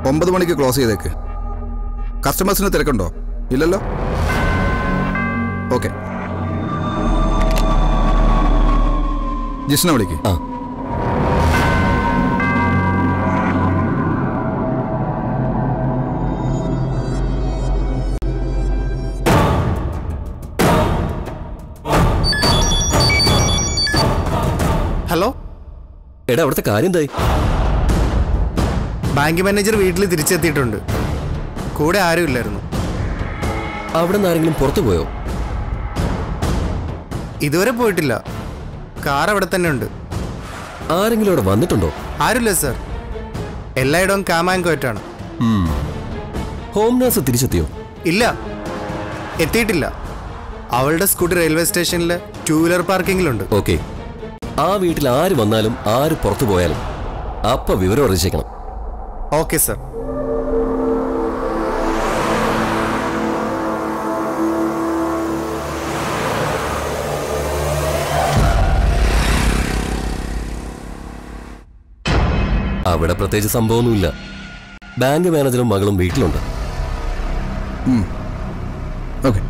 ഒമ്പത് മണിക്ക് ക്ലോസ് ചെയ്തേക്ക് കസ്റ്റമേഴ്സിന് തിരക്കുണ്ടോ ഇല്ലല്ലോ ഓക്കെ ജിഷ്ണ വിളിക്ക് ആ ഹലോ എടാ അവിടുത്തെ കാര്യം എന്തായി ബാങ്ക് മാനേജർ വീട്ടിൽ തിരിച്ചെത്തിയിട്ടുണ്ട് കൂടെ ആരുമില്ലായിരുന്നു അവിടെ നിന്ന് ആരെങ്കിലും പുറത്തു പോയോ ഇതുവരെ പോയിട്ടില്ല കാർ അവിടെ തന്നെ ഉണ്ട് ആരെങ്കിലും അവിടെ വന്നിട്ടുണ്ടോ ആരുമില്ല സർ എല്ലായിടവും കാമാങ്കോറ്റാണ് ഹോം നേഴ്സ് തിരിച്ചെത്തിയോ ഇല്ല എത്തിയിട്ടില്ല അവളുടെ സ്കൂട്ടി റെയിൽവേ സ്റ്റേഷനിൽ ടൂ വീലർ പാർക്കിങ്ങിലുണ്ട് ഓക്കെ ആ വീട്ടിൽ ആര് വന്നാലും ആര് പുറത്തു പോയാലും അപ്പ വിവരം അറിയിച്ചേക്കണം ഓക്കെ സർ അവിടെ പ്രത്യേകിച്ച് സംഭവമൊന്നുമില്ല ബാങ്ക് മാനേജറും മകളും വീട്ടിലുണ്ട് ഓക്കെ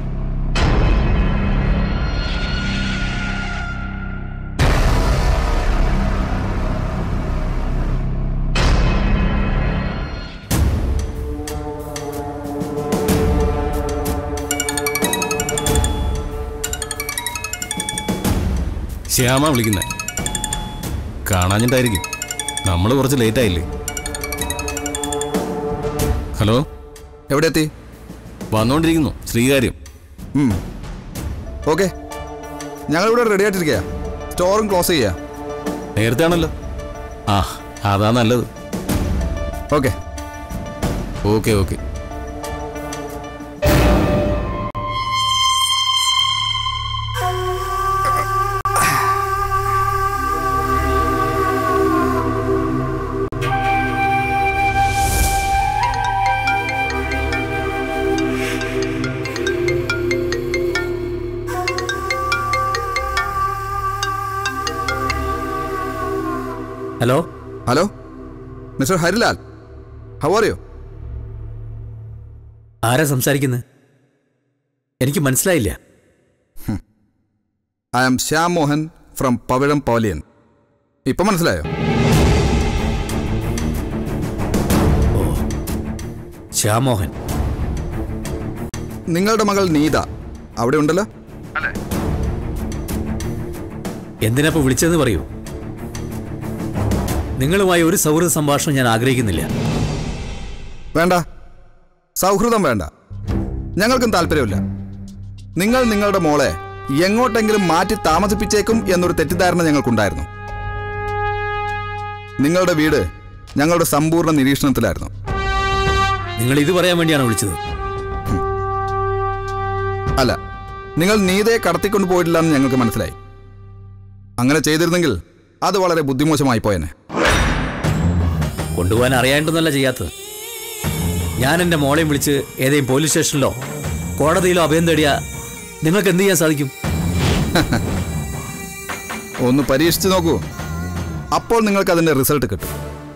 ശ്യാമ വിളിക്കുന്നേ കാണാഞ്ഞിട്ടായിരിക്കും നമ്മൾ കുറച്ച് ലേറ്റ് ആയില്ലേ ഹലോ എവിടെ എത്തി വന്നുകൊണ്ടിരിക്കുന്നു ശ്രീകാര്യം ഓക്കെ ഞങ്ങളിവിടെ റെഡി ആയിട്ടിരിക്കുക സ്റ്റോറും ക്ലോസ് ചെയ്യുക നേരത്തെ ആണല്ലോ ആ അതാ നല്ലത് okay okay okay hello hello mister Harilal how are you ആരാ സംസാരിക്കുന്നത് എനിക്ക് മനസ്സിലായില്ല I am Shyam Mohan from Pavizham pavilion ഇപ്പൊ മനസ്സിലായോ ശ്യാമോഹൻ നിങ്ങളുടെ മകൾ നീത അവിടെ ഉണ്ടല്ലോ എന്തിനപ്പോൾ വിളിച്ചതെന്ന് പറയൂ നിങ്ങളുമായി ഒരു സൗഹൃദ സംഭാഷണം ഞാൻ ആഗ്രഹിക്കുന്നില്ല വേണ്ട സൗഹൃദം വേണ്ട ഞങ്ങൾക്കും താല്പര്യമില്ല നിങ്ങൾ നിങ്ങളുടെ മോളെ എങ്ങോട്ടെങ്കിലും മാറ്റി താമസിപ്പിച്ചേക്കും എന്നൊരു തെറ്റിദ്ധാരണ ഞങ്ങൾക്കുണ്ടായിരുന്നു നിങ്ങളുടെ വീട് ഞങ്ങളുടെ സമ്പൂർണ്ണ നിരീക്ഷണത്തിലായിരുന്നു നിങ്ങൾ ഇത് പറയാൻ വേണ്ടിയാണ് വിളിച്ചത് അല്ല നിങ്ങൾ നീതയെ കടത്തിക്കൊണ്ട് പോയിട്ടില്ലെന്ന് ഞങ്ങൾക്ക് മനസ്സിലായി അങ്ങനെ ചെയ്തിരുന്നെങ്കിൽ അത് വളരെ ബുദ്ധിമോശമായി പോയനെ കൊണ്ടുപോകാൻ അറിയാണ്ടൊന്നല്ല ചെയ്യാത്തത് ഞാൻ എൻ്റെ മോളെയും വിളിച്ച് ഏതെങ്കിലും പോലീസ് സ്റ്റേഷനിലോ കോടതിയിലോ അഭയം തേടിയ നിങ്ങൾക്ക് എന്ത് ചെയ്യാൻ സാധിക്കും ഒന്ന് പരീക്ഷിച്ച് നോക്കൂ അപ്പോൾ നിങ്ങൾക്ക് അതിന്റെ റിസൾട്ട് കിട്ടും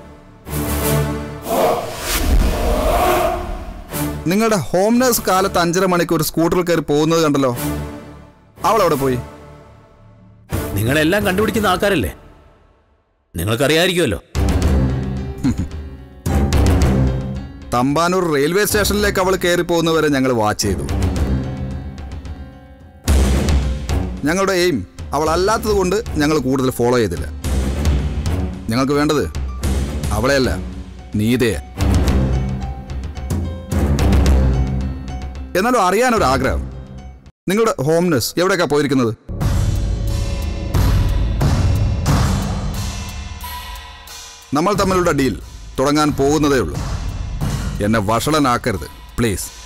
നിങ്ങളുടെ ഹോം നേഴ്സ് കാലത്ത് അഞ്ചര മണിക്കൂർ സ്കൂട്ടറിൽ കയറി പോകുന്നത് കണ്ടല്ലോ അവൾ അവിടെ പോയി നിങ്ങളെല്ലാം കണ്ടുപിടിക്കുന്ന ആൾക്കാരല്ലേ നിങ്ങൾക്കറിയാമായിരിക്കുമല്ലോ തമ്പാനൂർ റെയിൽവേ സ്റ്റേഷനിലേക്ക് അവൾ കയറി പോകുന്നവരെ ഞങ്ങൾ വാച്ച് ചെയ്തു ഞങ്ങളുടെ എയിം അവൾ അല്ലാത്തത് കൊണ്ട് ഞങ്ങൾ കൂടുതൽ ഫോളോ ചെയ്തില്ല ഞങ്ങൾക്ക് വേണ്ടത് അവളെയല്ല നീതയെ എന്നാലും അറിയാനൊരു ആഗ്രഹം നിങ്ങളുടെ ഹോംനെസ് എവിടെയൊക്കെ പോയിരിക്കുന്നത് നമ്മൾ തമ്മിലുള്ള ഡീൽ തുടങ്ങാൻ പോകുന്നതേ ഉള്ളൂ എന്നെ വഷളനാക്കരുത് പ്ലീസ്